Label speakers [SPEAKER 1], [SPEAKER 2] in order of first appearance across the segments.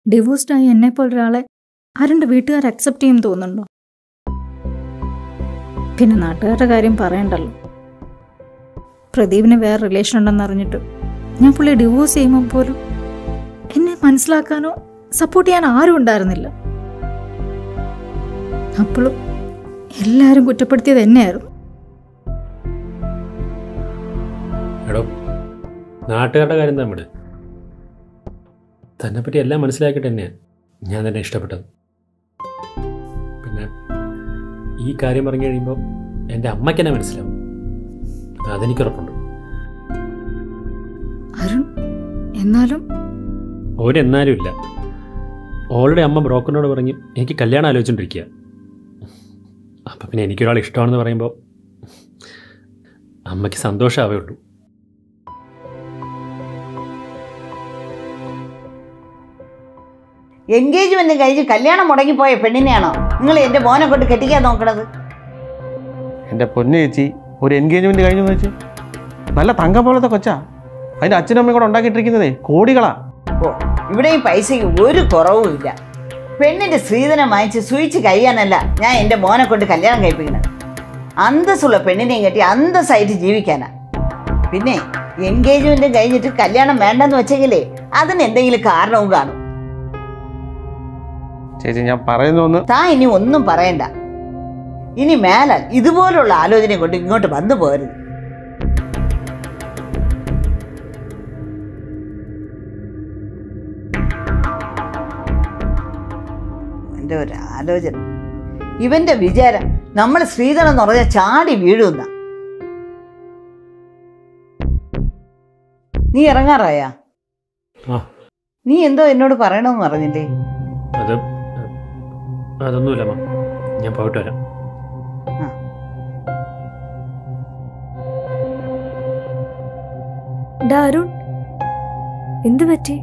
[SPEAKER 1] Divorced ആയ എന്നെ ഒരാളെ ആരുടെ വീട്ടുകാർ അക്സെപ്റ്റ് ചെയ്യും തോന്നുന്നുണ്ടോ പിന്നെ നാട്ടുകാരുടെ കാര്യം പറയണ്ടല്ലോ പ്രദീപിന് വേറെ റിലേഷൻ ഉണ്ടെന്ന് അറിഞ്ഞിട്ട് ഞാൻ പുള്ളി ഡിവോഴ്സ് ചെയ്യുമ്പോൾ പോലും എന്നെ മനസ്സിലാക്കാനോ സപ്പോർട്ട് ചെയ്യാൻ ആരും ഉണ്ടായിരുന്നില്ല അപ്പോഴും എല്ലാവരും കുറ്റപ്പെടുത്തിയത് എന്നെയായിരുന്നു
[SPEAKER 2] എടോ നാട്ടുകാരുടെ കാര്യം തമ്മിട് തന്നെ പറ്റി എല്ലാം മനസ്സിലാക്കിയിട്ട് തന്നെയാണ് ഞാൻ തന്നെ ഇഷ്ടപ്പെട്ടത് പിന്നെ ഈ കാര്യം പറഞ്ഞു കഴിയുമ്പോൾ എൻ്റെ അമ്മയ്ക്ക് തന്നെ മനസ്സിലാവും അതെനിക്ക് ഉറപ്പുണ്ട്
[SPEAKER 1] അരുൺ എന്നാലും
[SPEAKER 2] ഒരെന്നാലും ഇല്ല ഓൾറെഡി അമ്മ ബ്രോക്കറിനോട് പറഞ്ഞ് എനിക്ക് കല്യാണം ആലോചിച്ചുകൊണ്ടിരിക്കുക അപ്പം പിന്നെ എനിക്കൊരാൾ ഇഷ്ടമാണെന്ന് പറയുമ്പോൾ അമ്മയ്ക്ക് സന്തോഷമാവേ ഉള്ളൂ
[SPEAKER 3] എൻഗേജ്മെന്റ് കഴിഞ്ഞ് കല്യാണം മുടങ്ങിപ്പോയ പെണ്ണിനെയാണോ നിങ്ങൾ എന്റെ മോനെ കൊണ്ട് കെട്ടിക്കാൻ നോക്കണത്
[SPEAKER 4] എൻ്റെ പൊന്നു ചേച്ചി ഒരു എൻഗേജ്മെന്റ് കഴിഞ്ഞു വെച്ച് നല്ല തങ്ക പോലത്തെ കൊച്ചാ അതിൻ്റെ അച്ഛനും അമ്മയും കൂടെ ഉണ്ടാക്കിയിട്ടിരിക്കുന്നതേ കോടികളാ
[SPEAKER 3] ഓ ഇവിടെയും പൈസയ്ക്ക് ഒരു കുറവുമില്ല പെണ്ണിന്റെ സ്ത്രീധനം വാങ്ങിച്ച് സൂയിച്ച് കഴിയാനല്ല ഞാൻ എൻ്റെ മോനെ കൊണ്ട് കല്യാണം കഴിപ്പിക്കുന്നത് അന്തസ്സുള്ള പെണ്ണിനെയും കെട്ടി അന്തസ്സായിട്ട് ജീവിക്കാനാ പിന്നെ എൻഗേജ്മെന്റ് കഴിഞ്ഞിട്ട് കല്യാണം വേണ്ടെന്ന് വെച്ചെങ്കിലേ അതിന് എന്തെങ്കിലും കാരണവും കാണും
[SPEAKER 4] ചേച്ചി ഞാൻ പറയുന്നൊന്ന്
[SPEAKER 3] താ ഇനി ഒന്നും പറയണ്ട ഇനി മേലാൽ ഇതുപോലുള്ള ആലോചന കൊണ്ട് ഇങ്ങോട്ട് വന്നു പോരുത് എൻ്റെ ഒരു ആലോചന ഇവന്റെ വിചാരം നമ്മൾ ശ്രീധരൻ എന്ന് പറഞ്ഞാൽ ചാടി വീഴുന്ന നീ ഇറങ്ങാറായാ
[SPEAKER 2] ആ
[SPEAKER 3] നീ എന്തോ എന്നോട് പറയണമെന്ന് പറഞ്ഞില്ലേ
[SPEAKER 2] അത് അതൊന്നുമില്ല അമ്മ ഞാൻ പോയിട്ട് വരാം
[SPEAKER 5] ഡാ അരുൺ എന്ത് പറ്റി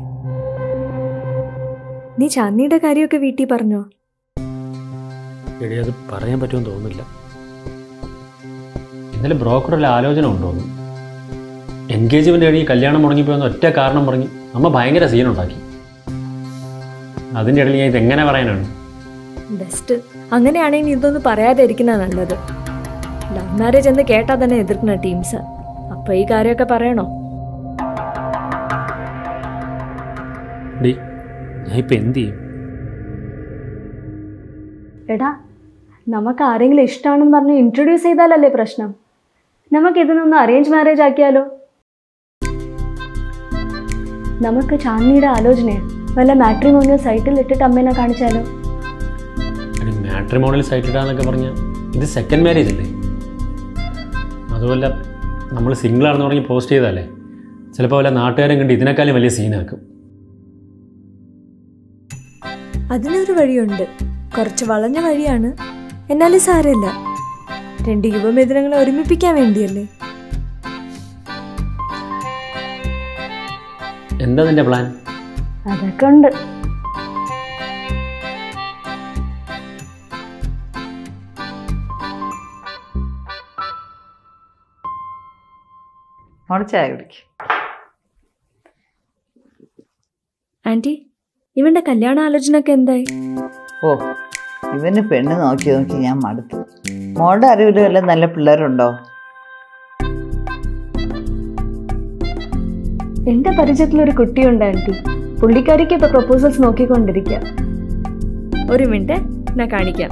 [SPEAKER 5] നീ ചാന്ദിയുടെ കാര്യമൊക്കെ വീട്ടിൽ പറഞ്ഞോ
[SPEAKER 2] എടി അത് പറയാൻ പറ്റുമെന്ന് തോന്നുന്നില്ല ഇന്നലെ ബ്രോക്കറിൽ ആലോചന ഉണ്ടോന്ന് എൻഗേജ്മെന്റ് കഴിഞ്ഞ് കല്യാണം മുടങ്ങിപ്പോയെന്ന് ഒറ്റ കാരണം പറഞ്ഞ് അമ്മ ഭയങ്കര സീനുണ്ടാക്കി അതിൻ്റെ ഇടയിൽ ഞാൻ ഇതെങ്ങനെ പറയാനാണ്
[SPEAKER 5] ബെസ്റ്റ് അങ്ങനെയാണെങ്കിൽ ഇതൊന്നും പറയാതെ ഇരിക്കുന്ന നല്ലത് ലവ് മാരേജ് എന്ന് കേട്ടാൽ തന്നെ എതിർക്കുന്ന ടീംസ് അപ്പൊ ഈ കാര്യമൊക്കെ പറയണോ
[SPEAKER 2] ഡി ഞാൻ ഇപ്പം എന്ത് ചെയ്യും
[SPEAKER 5] എടാ നമുക്ക് ആരെങ്കിലും ഇഷ്ടമാണെന്ന് പറഞ്ഞ് ഇൻട്രൊഡ്യൂസ് ചെയ്താലല്ലേ പ്രശ്നം നമുക്ക് ഇതിനൊന്ന് അറേഞ്ച് മാരേജ് ആക്കിയാലോ നമുക്ക് ചാന്ദിയുടെ ആലോചനയാണ് വല്ല മാട്രിമോണിയൽ സൈറ്റിൽ ഇട്ടിട്ട് അമ്മേനെ കാണിച്ചാലോ
[SPEAKER 2] എടി മാട്രിമോണിയൽ സൈറ്റിടാന്നൊക്കെ പറഞ്ഞാൽ ഇത് സെക്കൻഡ് മാരേജ് അല്ലേ അതുമല്ല നമ്മൾ സിംഗിളാണെന്ന് പറഞ്ഞ് പോസ്റ്റ് ചെയ്താലേ ചിലപ്പോൾ വല്ല നാട്ടുകാരും കണ്ട് ഇതിനേക്കാളും വലിയ സീനാക്കും
[SPEAKER 5] അതിനൊരു വഴിയുണ്ട് കുറച്ച് വളഞ്ഞ വഴിയാണ് എന്നാലും സാരമില്ല രണ്ട് യുവമിഥുനങ്ങളെ ഒരുമിപ്പിക്കാൻ വേണ്ടിയല്ലേ
[SPEAKER 2] എന്താ നിന്റെ പ്ലാൻ
[SPEAKER 5] അതൊക്കെ ഉണ്ട്
[SPEAKER 3] അവിടെ ചായ കുടിക്കും
[SPEAKER 5] ആന്റി ഇവന്റെ കല്യാണാലോചന ഒക്കെ എന്തായി
[SPEAKER 3] ഓ ഇവന് പെണ്ണ് നോക്കി നോക്കി ഞാൻ മടുത്തു മോളുടെ അറിവിൽ വല്ല നല്ല പിള്ളേരുണ്ടോ
[SPEAKER 5] എന്റെ പരിചയത്തിലൊരു കുട്ടിയുണ്ട് ആന്റി പുള്ളിക്കാരിക്ക് ഇപ്പൊ പ്രപ്പോസൽസ് നോക്കിക്കൊണ്ടിരിക്കുക ഒരു മിനിറ്റ് ഞാൻ കാണിക്കാം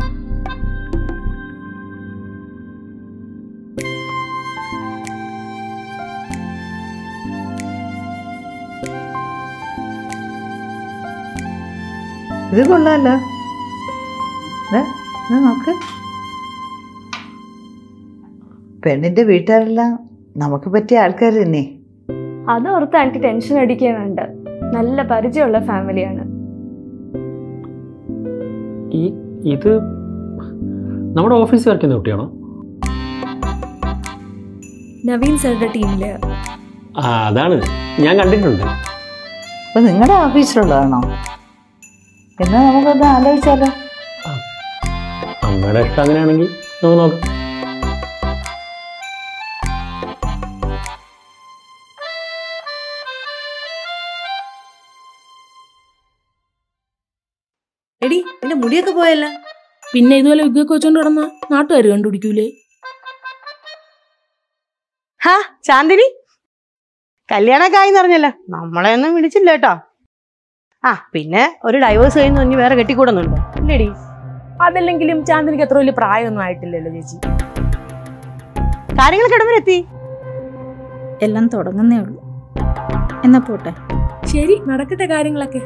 [SPEAKER 3] ഇത് കൊള്ളാലോ ദേ, ഇത് നോക്ക് പെണ്ണിന്റെ വീട്ടുകാരെല്ലാം നമുക്ക് പറ്റിയ ആൾക്കാർ തന്നെ
[SPEAKER 5] അതോർത്ത് ആന്റി ടെൻഷൻ അടിക്കുക വേണ്ട നല്ല പരിചയമുള്ള ഫാമിലിയാണ്
[SPEAKER 2] ഈ ഇത് നമ്മുടെ ഓഫീസിൽ വർക്ക് ചെയ്യുന്ന കുട്ടിയാണോ
[SPEAKER 5] നവീൻ സാറുടെ ടീമില്
[SPEAKER 2] ആ അതാണ് ഞാൻ കണ്ടിട്ടുണ്ട്
[SPEAKER 3] അപ്പൊ നിങ്ങളുടെ ഓഫീസിലുള്ളതാണോ എന്നാ നമുക്കൊന്ന് ആലോചിച്ചാലോ
[SPEAKER 2] അമ്മയുടെ ഇഷ്ടം അങ്ങനെയാണെങ്കിൽ നമുക്ക് നോക്കാം
[SPEAKER 6] എടി നിന്റെ മുടിയൊക്കെ പോയല്ല
[SPEAKER 7] പിന്നെ ഇതുപോലെ വിഗ്ഗൊക്കെ വെച്ചോണ്ട് കിടന്ന നാട്ടുകാർ കണ്ടുപിടിക്കൂലേ
[SPEAKER 6] ഹാ ചാന്ദിനി കല്യാണമൊക്കെ ആയിന്ന് അറിഞ്ഞല്ലോ നമ്മളെ ഒന്നും വിളിച്ചില്ല കേട്ടോ ആ പിന്നെ ഒരു ഡൈവേഴ്സ് കഴിഞ്ഞ് ഇനി വേറെ കെട്ടിക്കൂടുന്നുണ്ടോ ഇല്ലേടി
[SPEAKER 7] അതല്ലെങ്കിലും ചാന്ദിനിക്ക് അത്ര വലിയ പ്രായമൊന്നും ആയിട്ടില്ലല്ലോ ചേച്ചി
[SPEAKER 6] കാര്യങ്ങളൊക്കെ ഇടം വരെ എത്തി
[SPEAKER 1] എല്ലാം തുടങ്ങുന്നേ ഉള്ളൂ എന്നാ പോട്ടെ
[SPEAKER 7] ശരി നടക്കട്ടെ കാര്യങ്ങളൊക്കെ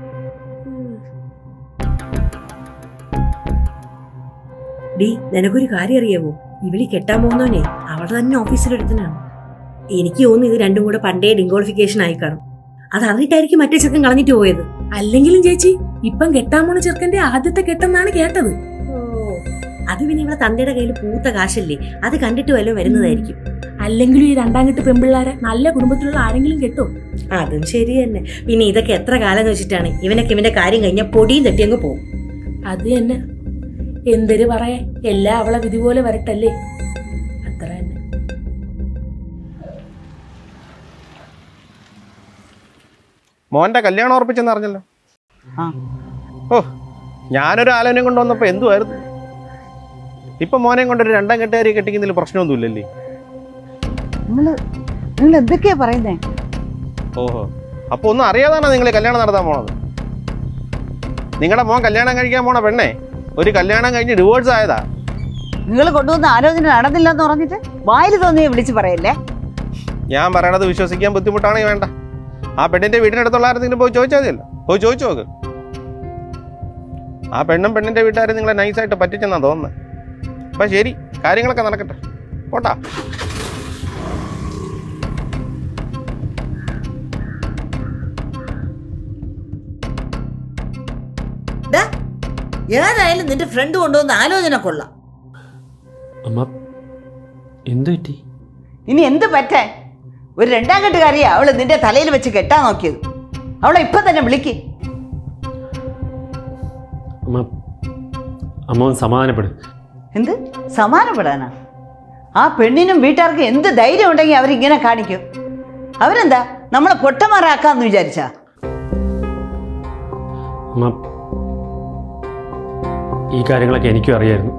[SPEAKER 8] ഡി നിനക്കൊരു കാര്യം അറിയാവോ ഇവളി കെട്ടാൻ പോകുന്നവനെ അവളുടെ തന്നെ ഓഫീസിലെടുത്തനാണ് എനിക്ക് തോന്നുന്നു ഇത് രണ്ടും കൂടെ പണ്ടേ ഡിങ്കോളിഫിക്കേഷൻ ആയി കാണും അത് അറിഞ്ഞിട്ടായിരിക്കും മറ്റേ ചെറുക്കൻ കളഞ്ഞിട്ട് പോയത്
[SPEAKER 7] അല്ലെങ്കിലും ചേച്ചി ഇപ്പം കെട്ടാൻ പോണ ചെറുക്കന്റെ ആദ്യത്തെ കെട്ടെന്നാണ് കേട്ടത്
[SPEAKER 8] അത് പിന്നെ ഇവളെ തന്തയുടെ കയ്യിൽ പൂത്ത കാശല്ലേ അത് കണ്ടിട്ട് വല്ലതും വരുന്നതായിരിക്കും
[SPEAKER 7] അല്ലെങ്കിലും ഈ രണ്ടാം കെട്ട് പെമ്പിള്ളാരെ നല്ല കുടുംബത്തിലുള്ള ആരെങ്കിലും കെട്ടോ
[SPEAKER 8] അതും ശരി തന്നെ പിന്നെ ഇതൊക്കെ എത്ര കാലം എന്ന് വെച്ചിട്ടാണ് ഇവനൊക്കെ ഇവന്റെ കാര്യം കഴിഞ്ഞാൽ പൊടിയും തട്ടി അങ്ങ് പോകും
[SPEAKER 7] അത് തന്നെ എന്തൊരു പറയാ എല്ലാം അവളെ വിധി പോലെ വരട്ടല്ലേ അത്ര തന്നെ
[SPEAKER 4] മോന്റെ കല്യാണം ഉറപ്പിച്ചെന്ന് അറിഞ്ഞല്ലോ
[SPEAKER 3] ആ.
[SPEAKER 4] ഓ ഞാനൊരു ആലോചന കൊണ്ടുവന്നപ്പോൾ എന്തുമായിരുന്നു ഇപ്പൊ മോനെ കൊണ്ടൊരു രണ്ടാം കെട്ടുകാരി കെട്ടിക്കുന്നതിൽ പ്രശ്നമൊന്നുമില്ലല്ലേ
[SPEAKER 3] നിങ്ങൾ നിങ്ങൾ എന്തൊക്കെയാ പറയുന്നേ
[SPEAKER 4] ഓഹോ അപ്പൊ ഒന്നും അറിയാതാണോ നിങ്ങൾ കല്യാണം നടത്താൻ പോണത് നിങ്ങളുടെ മോൻ കല്യാണം കഴിക്കാൻ പോണ പെണ്ണേ ഒരു കല്യാണം കഴിഞ്ഞ് ഡിവോഴ്സ് ആയതാ
[SPEAKER 3] നിങ്ങൾ കൊണ്ടുവന്ന ആലോചന നടന്നില്ല എന്ന് പറഞ്ഞിട്ട് വായിൽ തോന്നിയെ വിളിച്ച് പറയല്ലേ
[SPEAKER 4] ഞാൻ പറയണത് വിശ്വസിക്കാൻ ബുദ്ധിമുട്ടാണെങ്കിൽ വേണ്ട ആ പെണ്ണിന്റെ വീടിനടുത്തുള്ള ആരെങ്കിലും പോയി ചോദിച്ചാൽ മതിയല്ലോ പോയി ചോദിച്ചു നോക്ക് ആ പെണ്ണും പെണ്ണിന്റെ വീട്ടുകാരും നിങ്ങളെ നൈസായിട്ട് പറ്റിച്ചെന്നാ തോന്നുന്നത് അപ്പൊ ശരി കാര്യങ്ങളൊക്കെ നടക്കട്ടെ പോട്ടാ
[SPEAKER 3] ഡാ, ഏതായാലും നിന്റെ ഫ്രണ്ട് കൊണ്ടുവന്ന ആലോചന കൊള്ളാം
[SPEAKER 2] അമ്മ എന്തു പറ്റി
[SPEAKER 3] ഇനി എന്ത് പറ്റേ ഒരു രണ്ടാം കെട്ടുകാരിയാ അവള് നിന്റെ തലയിൽ വെച്ച് കെട്ടാൻ നോക്കിയത് അവളെ ഇപ്പൊ തന്നെ വിളിക്ക്
[SPEAKER 2] അമ്മ അമ്മ ഒന്ന് സമാധാനപ്പെടും
[SPEAKER 3] എന്ത് സമാനപ്പെടാനാ ആ പെണ്ണിനും വീട്ടുകാർക്കും എന്ത് ധൈര്യം ഉണ്ടെങ്കിൽ അവരിങ്ങനെ കാണിക്കും അവരെന്താ നമ്മളെ പൊട്ടന്മാരാക്കാന്ന് വിചാരിച്ചാ
[SPEAKER 2] അമ്മ ഈ കാര്യങ്ങളൊക്കെ എനിക്കും അറിയായിരുന്നു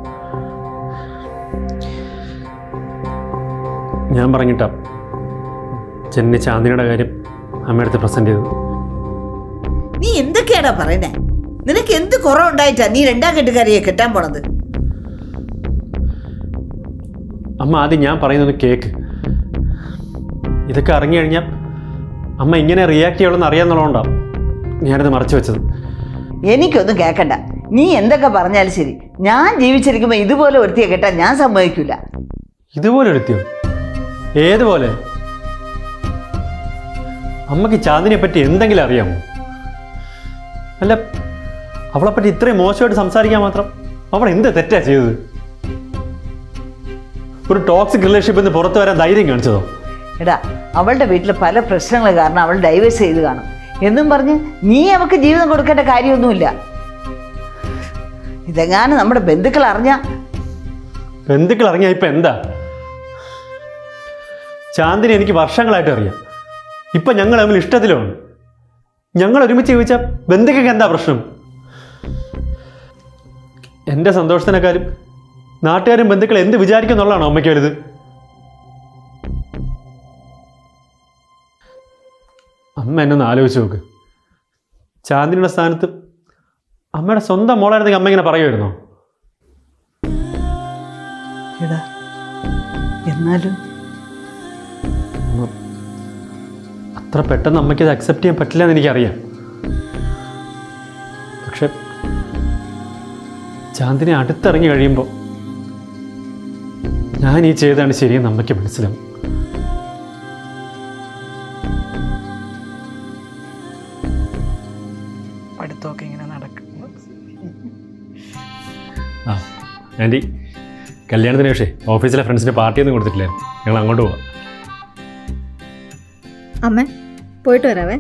[SPEAKER 2] ഞാൻ പറഞ്ഞിട്ടാ ചെന്നി ചാന്ദിനിയുടെ കാര്യം അമ്മയടുത്ത് പ്രസന്റ് ചെയ്തത്
[SPEAKER 3] നീ എന്തൊക്കെയാടാ പറയുന്നേ നിനക്ക് എന്ത് കുറവുണ്ടായിട്ടാ നീ രണ്ടാം കെട്ടുകാരിയെ കെട്ടാൻ പോണത്
[SPEAKER 2] അമ്മ ആദ്യം ഞാൻ പറയുന്നത് കേക്ക് ഇതൊക്കെ അറിഞ്ഞു കഴിഞ്ഞാൽ അമ്മ ഇങ്ങനെ റിയാക്ട് ചെയ്യുള്ളൂ അറിയാന്നുള്ളതുകൊണ്ടാണ് ഞാനത് മറച്ചു വെച്ചത്
[SPEAKER 3] എനിക്കൊന്നും കേക്കണ്ട നീ എന്തൊക്കെ പറഞ്ഞാലും ശരി ഞാൻ ജീവിച്ചിരിക്കുമ്പോൾ ഇതുപോലെ ഒരുത്തിയെ കെട്ടാൻ ഞാൻ സമ്മതിക്കില്ല
[SPEAKER 2] ഇതുപോലെ എടുത്തിയോ ഏതുപോലെ അമ്മക്ക് ചാന്ദിനെ പറ്റി എന്തെങ്കിലും അറിയാമോ അല്ല അവളെപ്പറ്റി ഇത്രയും മോശമായിട്ട് സംസാരിക്കാൻ മാത്രം അവൾ എന്ത് തെറ്റാ ചെയ്തത് ഒരു ടോക്സിക് റിലേഷൻഷിപ്പിൽ നിന്ന് പുറത്തു വരാൻ ധൈര്യം കാണിച്ചതോ
[SPEAKER 3] എടാ അവളുടെ വീട്ടിൽ പല പ്രശ്നങ്ങൾ കാരണം അവൾ ഡൈവേഴ്സ് ചെയ്ത് കാണും എന്നും പറഞ്ഞ് നീ അവൾക്ക് ജീവിതം കൊടുക്കേണ്ട കാര്യമൊന്നുമില്ല ഇതെങ്ങാനും നമ്മുടെ ബന്ധുക്കൾ അറിഞ്ഞ
[SPEAKER 2] ബന്ധുക്കൾ ഇറങ്ങിയ ഇപ്പൊ എന്താ ചാന്ദിനെ എനിക്ക് വർഷങ്ങളായിട്ട് അറിയാം ഇപ്പൊ ഞങ്ങൾ തമ്മിൽ ഇഷ്ടത്തിലുമാണ് ഞങ്ങൾ ഒരുമിച്ച് ജീവിച്ച ബന്ധുക്കൾക്ക് എന്താ പ്രശ്നം എൻ്റെ സന്തോഷത്തിനേക്കാളും നാട്ടുകാരും ബന്ധുക്കൾ എന്ത് വിചാരിക്കും എന്നുള്ളതാണോ അമ്മയ്ക്ക് വലുത് അമ്മ എന്നെ ഒന്ന് ആലോചിച്ച് നോക്ക് ചാന്ദിനിയുടെ സ്ഥാനത്ത് അമ്മയുടെ സ്വന്തം മോളായിരുന്നെങ്കിൽ അമ്മ ഇങ്ങനെ പറയുമായിരുന്നോ
[SPEAKER 3] എടാ എന്നാലും
[SPEAKER 2] അത്ര പെട്ടെന്ന് അമ്മയ്ക്ക് അത് അക്സെപ്റ്റ് ചെയ്യാൻ പറ്റില്ല എന്ന് എനിക്കറിയാം പക്ഷെ ചാന്ദിനെ അടുത്തിറങ്ങി കഴിയുമ്പോൾ ഞാൻ ഈ ചെയ്താണ് ശരിയെന്ന് അമ്മയ്ക്ക് മനസ്സിലാവും
[SPEAKER 9] പഠിത്തമൊക്കെ ഇങ്ങനെ നടക്കുന്നു
[SPEAKER 2] ആ ആൻറ്റി കല്യാണത്തിന് പക്ഷേ ഓഫീസിലെ ഫ്രണ്ട്സിന് പാർട്ടിയൊന്നും കൊടുത്തിട്ടില്ലായിരുന്നു ഞങ്ങൾ അങ്ങോട്ട് പോവാം
[SPEAKER 1] അമ്മ പോയിട്ട് വരാവേ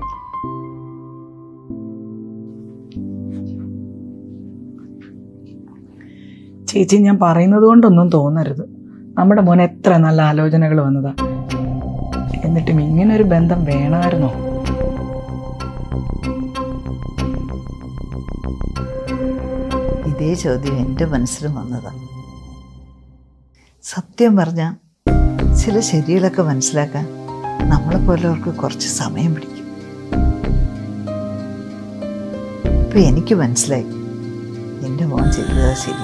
[SPEAKER 9] ചേച്ചി ഞാൻ പറയുന്നത് കൊണ്ടൊന്നും തോന്നരുത് നമ്മുടെ മോൻ എത്ര നല്ല ആലോചനകൾ വന്നതാ എന്നിട്ടും ഇങ്ങനെ ഒരു ബന്ധം വേണമായിരുന്നോ
[SPEAKER 3] ഇതേ ചോദ്യം എൻ്റെ മനസ്സിലും വന്നതാണ് സത്യം പറഞ്ഞാൽ ചില ശരികളൊക്കെ മനസ്സിലാക്കാൻ നമ്മളെപ്പോലുള്ളവർക്ക് കുറച്ച് സമയം പിടിക്കും ഇപ്പം എനിക്ക് മനസ്സിലായി എൻ്റെ മോൻ ചെയ്തത് ശരി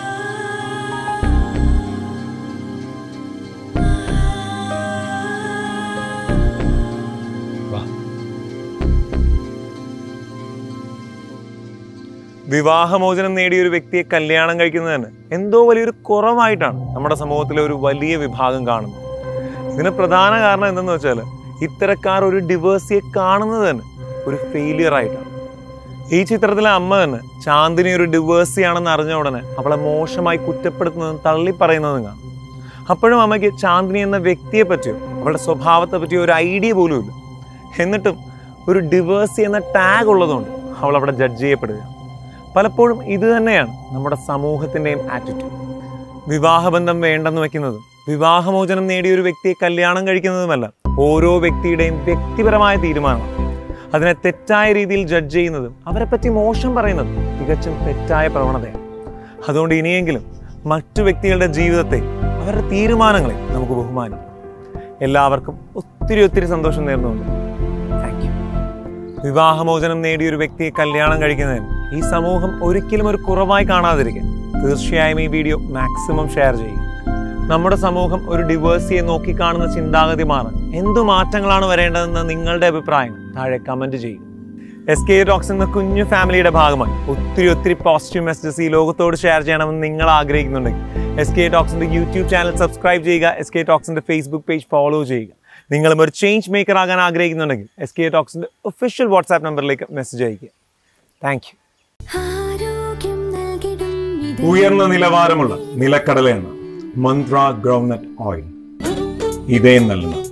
[SPEAKER 10] വിവാഹമോചനം നേടിയ ഒരു വ്യക്തിയെ കല്യാണം കഴിക്കുന്നതിന് എന്തോ വലിയൊരു കുറവായിട്ടാണ് നമ്മുടെ സമൂഹത്തിലെ ഒരു വലിയ വിഭാഗം കാണുന്നത് ഇതിന് പ്രധാന കാരണം എന്തെന്ന് വെച്ചാൽ ഇത്തരക്കാർ ഒരു ഡിവേഴ്സിയെ കാണുന്നത് തന്നെ ഒരു ഫെയിലിയർ ആയിട്ടാണ് ഈ ചിത്രത്തിലെ അമ്മ തന്നെ ചാന്ദിനി ഒരു ഡിവേഴ്സിയാണെന്ന് അറിഞ്ഞ ഉടനെ അവളെ മോശമായി കുറ്റപ്പെടുത്തുന്നതും തള്ളി പറയുന്നതും കാണാം അപ്പോഴും അമ്മയ്ക്ക് ചാന്ദിനി എന്ന വ്യക്തിയെ പറ്റിയോ അവളുടെ സ്വഭാവത്തെ പറ്റിയോ ഒരു ഐഡിയ പോലും ഇല്ല എന്നിട്ടും ഒരു ഡിവേഴ്സി എന്ന ടാഗ് ഉള്ളതുകൊണ്ട് അവൾ അവിടെ ജഡ്ജ് ചെയ്യപ്പെടുക പലപ്പോഴും ഇത് തന്നെയാണ് നമ്മുടെ സമൂഹത്തിൻ്റെയും ആറ്റിറ്റ്യൂഡ് വിവാഹബന്ധം വേണ്ടെന്ന് വെക്കുന്നതും വിവാഹമോചനം നേടിയ ഒരു വ്യക്തിയെ കല്യാണം കഴിക്കുന്നതുമല്ല ഓരോ വ്യക്തിയുടെയും വ്യക്തിപരമായ തീരുമാനമാണ് അതിനെ തെറ്റായ രീതിയിൽ ജഡ്ജ് ചെയ്യുന്നതും അവരെ പറ്റി മോശം പറയുന്നതും തികച്ചും തെറ്റായ പ്രവണതയാണ് അതുകൊണ്ട് ഇനിയെങ്കിലും മറ്റു വ്യക്തികളുടെ ജീവിതത്തെ അവരുടെ തീരുമാനങ്ങളെ നമുക്ക് ബഹുമാനിക്കാം എല്ലാവർക്കും ഒത്തിരി ഒത്തിരി സന്തോഷം നേർന്നുകൊണ്ട് താങ്ക് യു വിവാഹമോചനം നേടിയ ഒരു വ്യക്തിയെ കല്യാണം കഴിക്കുന്നതിന് ഈ സമൂഹം ഒരിക്കലും ഒരു കുറവായി കാണാതിരിക്കാൻ തീർച്ചയായും ഈ വീഡിയോ മാക്സിമം ഷെയർ ചെയ്യുക നമ്മുടെ സമൂഹം ഒരു ഡിവേഴ്സിയെ നോക്കിക്കാണുന്ന ചിന്താഗതി മാറാൻ എന്തു മാറ്റങ്ങളാണ് വരേണ്ടതെന്ന നിങ്ങളുടെ അഭിപ്രായം താഴെ കമന്റ് ചെയ്യുക എസ് കെ ടോക്സ് എന്ന കുഞ്ഞു ഫാമിലിയുടെ ഭാഗമായി ഒത്തിരി ഒത്തിരി പോസിറ്റീവ് മെസ്സേജസ് ഈ ലോകത്തോട് ഷെയർ ചെയ്യണമെന്ന് നിങ്ങൾ ആഗ്രഹിക്കുന്നുണ്ടെങ്കിൽ എസ് കെ ടോക്സിന്റെ യൂട്യൂബ് ചാനൽ സബ്സ്ക്രൈബ് ചെയ്യുക എസ് കെ ടോക്സിന്റെ ഫേസ്ബുക്ക് പേജ് ഫോളോ ചെയ്യുക നിങ്ങളും ഒരു ചേഞ്ച് മേക്കർ ആകാൻ ആഗ്രഹിക്കുന്നുണ്ടെങ്കിൽ എസ് കെ ടോക്സിന്റെ ഒഫീഷ്യൽ വാട്സാപ്പ് നമ്പറിലേക്ക് മെസ്സേജ് അയയ്ക്കുക താങ്ക് യു
[SPEAKER 11] ഉയർന്ന നിലവാരമുള്ള നിലക്കടലയാണ് മന്ത്ര ഗ്രൗണ്ട്നട്ട് ഓയിൽ ഇതേ നൽകുന്ന